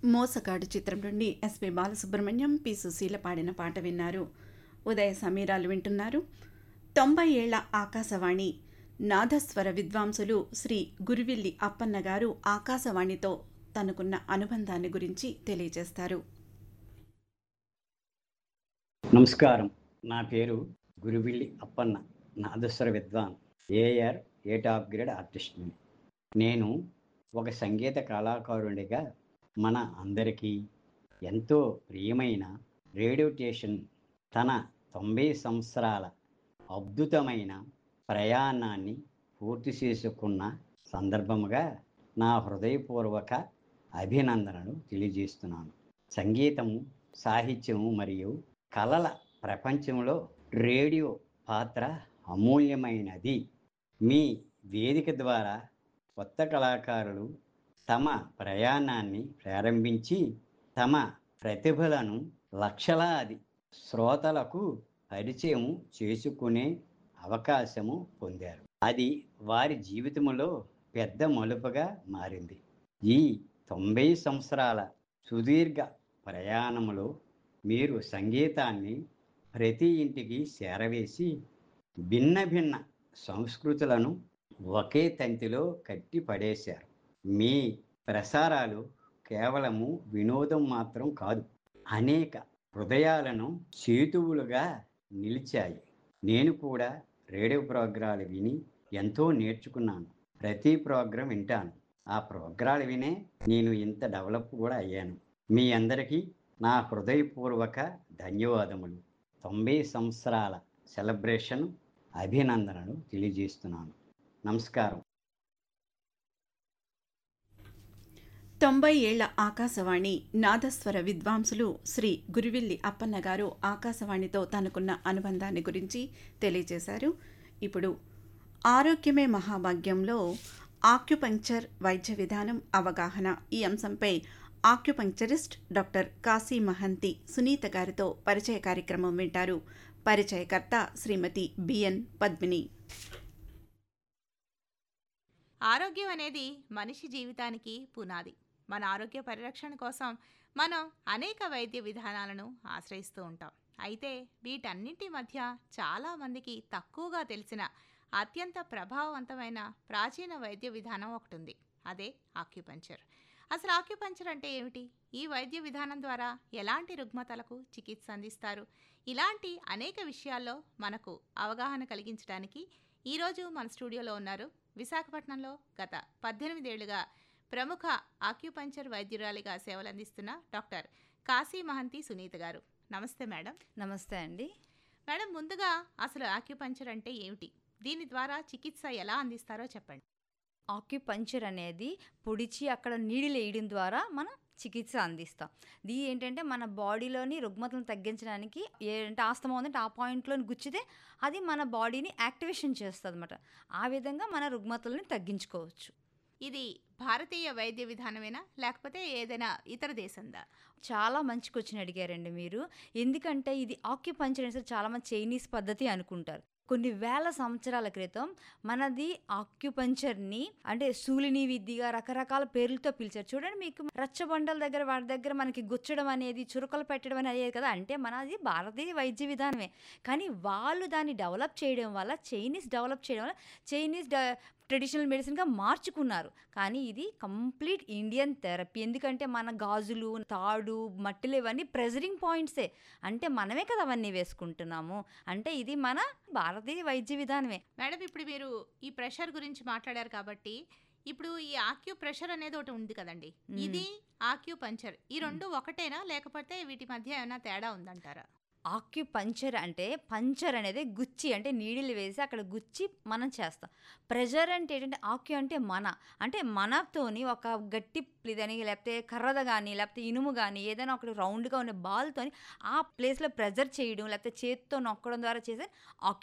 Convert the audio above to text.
మోసగాడు చిత్రం నుండి ఎస్పి బాలసుబ్రహ్మణ్యం పి సుశీల పాడిన పాట విన్నారు ఉదయ సమీరాలు వింటున్నారు తొంభై ఏళ్ల ఆకాశవాణి నాదస్వర విద్వాంసులు శ్రీ గురువిల్లి అప్పన్న గారు ఆకాశవాణితో తనకున్న అనుబంధాన్ని గురించి తెలియజేస్తారు నమస్కారం నా పేరు గురువిల్లి అప్పన్న నాదస్వర విద్వాన్ ఏఆర్ ఏ టాప్ గ్రేడ్ ఆర్టిస్ట్ని నేను ఒక సంగీత కళాకారుడిగా మన అందరికీ ఎంతో ప్రియమైన రేడియో స్టేషన్ తన తొంభై సంవత్సరాల అద్భుతమైన ప్రయాణాన్ని పూర్తి చేసుకున్న సందర్భముగా నా హృదయపూర్వక అభినందనలు తెలియజేస్తున్నాను సంగీతము సాహిత్యము మరియు కళల ప్రపంచంలో రేడియో పాత్ర అమూల్యమైనది మీ వేదిక ద్వారా కొత్త కళాకారులు తమ ప్రయాణాన్ని ప్రారంభించి తమ ప్రతిభలను లక్షలాది శ్రోతలకు పరిచయం చేసుకునే అవకాశము పొందారు అది వారి జీవితంలో పెద్ద మలుపుగా మారింది ఈ తొంభై సంవత్సరాల సుదీర్ఘ ప్రయాణంలో మీరు సంగీతాన్ని ప్రతి ఇంటికి చేరవేసి భిన్న భిన్న సంస్కృతులను ఒకే తంతిలో కట్టి పడేశారు మీ ప్రసారాలు కేవలము వినోదం మాత్రం కాదు అనేక హృదయాలను చేతువులుగా నిలిచాయి నేను కూడా రేడియో ప్రోగ్రాలు విని ఎంతో నేర్చుకున్నాను ప్రతి ప్రోగ్రాం వింటాను ఆ ప్రోగ్రాలు వినే నేను ఇంత డెవలప్ కూడా అయ్యాను మీ అందరికీ నా హృదయపూర్వక ధన్యవాదములు తొంభై సంవత్సరాల సెలబ్రేషన్ అభినందనలు తెలియజేస్తున్నాను నమస్కారం తొంభై ఏళ్ల ఆకాశవాణి నాదస్వర విద్వాంసులు శ్రీ గురువిల్లి అప్పన్న గారు ఆకాశవాణితో తనకున్న అనుబంధాన్ని గురించి తెలియజేశారు ఇప్పుడు ఆరోగ్యమే మహాభాగ్యంలో ఆక్యుపంక్చర్ వైద్య విధానం అవగాహన ఈ అంశంపై ఆక్యుపంక్చరిస్ట్ డాక్టర్ కాశీ మహంతి సునీత గారితో పరిచయ కార్యక్రమం వింటారు పరిచయకర్త శ్రీమతి బిఎన్ పద్మిని ఆరోగ్యం అనేది మనిషి జీవితానికి పునాది మన ఆరోగ్య పరిరక్షణ కోసం మనం అనేక వైద్య విధానాలను ఆశ్రయిస్తూ ఉంటాం అయితే వీటన్నింటి మధ్య చాలామందికి తక్కువగా తెలిసిన అత్యంత ప్రభావవంతమైన ప్రాచీన వైద్య విధానం ఒకటి ఉంది అదే ఆక్యుపంచర్ అసలు ఆక్యుపంచర్ అంటే ఏమిటి ఈ వైద్య విధానం ద్వారా ఎలాంటి రుగ్మతలకు చికిత్స అందిస్తారు ఇలాంటి అనేక విషయాల్లో మనకు అవగాహన కలిగించడానికి ఈరోజు మన స్టూడియోలో ఉన్నారు విశాఖపట్నంలో గత పద్దెనిమిదేళ్లుగా ప్రముఖ ఆక్యుపంచర్ వైద్యురాలిగా సేవలందిస్తున్న డాక్టర్ కాశీ మహంతి సునీత గారు నమస్తే మేడం నమస్తే అండి మేడం ముందుగా అసలు ఆక్యుపంచర్ అంటే ఏమిటి దీని ద్వారా చికిత్స ఎలా అందిస్తారో చెప్పండి ఆక్యుపంచర్ అనేది పొడిచి అక్కడ నీడిలు వేయడం ద్వారా మనం చికిత్స అందిస్తాం ఇది ఏంటంటే మన బాడీలోని రుగ్మతలను తగ్గించడానికి ఏంటంటే ఆస్తమా ఉందంటే ఆ పాయింట్లో గుచ్చితే అది మన బాడీని యాక్టివేషన్ చేస్తుంది అనమాట ఆ విధంగా మన రుగ్మతలను తగ్గించుకోవచ్చు ఇది భారతీయ వైద్య విధానమేనా లేకపోతే ఏదైనా ఇతర దేశందా చాలా మంచి క్వశ్చన్ అడిగారండి మీరు ఎందుకంటే ఇది ఆక్యుపంచర్ అనేది చాలామంది చైనీస్ పద్ధతి అనుకుంటారు కొన్ని వేల సంవత్సరాల క్రితం మనది ఆక్యుపంచర్ని అంటే సూలిని విద్యగా రకరకాల పేర్లతో పిలిచారు చూడండి మీకు రచ్చబండల దగ్గర వాటి దగ్గర మనకి గుచ్చడం అనేది చురుకలు పెట్టడం అనేది అయ్యేది కదా అంటే మనది భారతీయ వైద్య విధానమే కానీ వాళ్ళు దాన్ని డెవలప్ చేయడం వల్ల చైనీస్ డెవలప్ చేయడం వల్ల చైనీస్ ట్రెడిషనల్ మెడిసిన్గా మార్చుకున్నారు కానీ ఇది కంప్లీట్ ఇండియన్ థెరపీ ఎందుకంటే మన గాజులు తాడు మట్టిలు ఇవన్నీ ప్రెజరింగ్ పాయింట్సే అంటే మనమే కదా అవన్నీ వేసుకుంటున్నాము అంటే ఇది మన భారతీయ వైద్య విధానమే మేడం ఇప్పుడు మీరు ఈ ప్రెషర్ గురించి మాట్లాడారు కాబట్టి ఇప్పుడు ఈ ఆక్యూ ప్రెషర్ అనేది ఒకటి ఉంది కదండి మ్మ్. ఇది ఆక్యూ పంచర్ ఈ రెండు ఒకటేనా లేకపోతే వీటి మధ్య ఏమైనా తేడా ఉందంటారా ఆక్యుపంచర్ అంటే పంచర్ అనేది గుచ్చి అంటే నీడిలు వేసి అక్కడ గుచ్చి మనం చేస్తాం ప్రెజర్ అంటే ఏంటంటే ఆక్యు అంటే మన అంటే మనతోని ఒక గట్టి ఇదని లేకపోతే కర్రద కానీ లేకపోతే ఇనుము కానీ ఏదైనా ఒకటి రౌండ్గా ఉన్న బాల్తోని ఆ ప్లేస్లో ప్రెజర్ చేయడం లేకపోతే చేతితో నొక్కడం ద్వారా చేసే